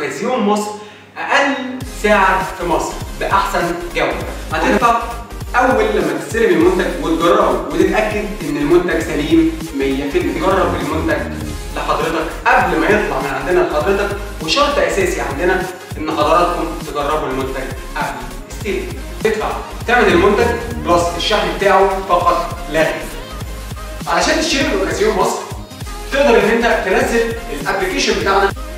اوكازيون مصر اقل سعر في مصر باحسن جوده هتدفع اول لما تستلم المنتج وتجربه وتتاكد ان المنتج سليم 100% تجرب المنتج لحضرتك قبل ما يطلع من عندنا لحضرتك وشرط اساسي عندنا ان حضراتكم تجربوا المنتج قبل استلم تدفع تعمل المنتج بلس الشحن بتاعه فقط لا غير علشان تشتري من اوكازيون مصر تقدر ان انت تنزل الابلكيشن بتاعنا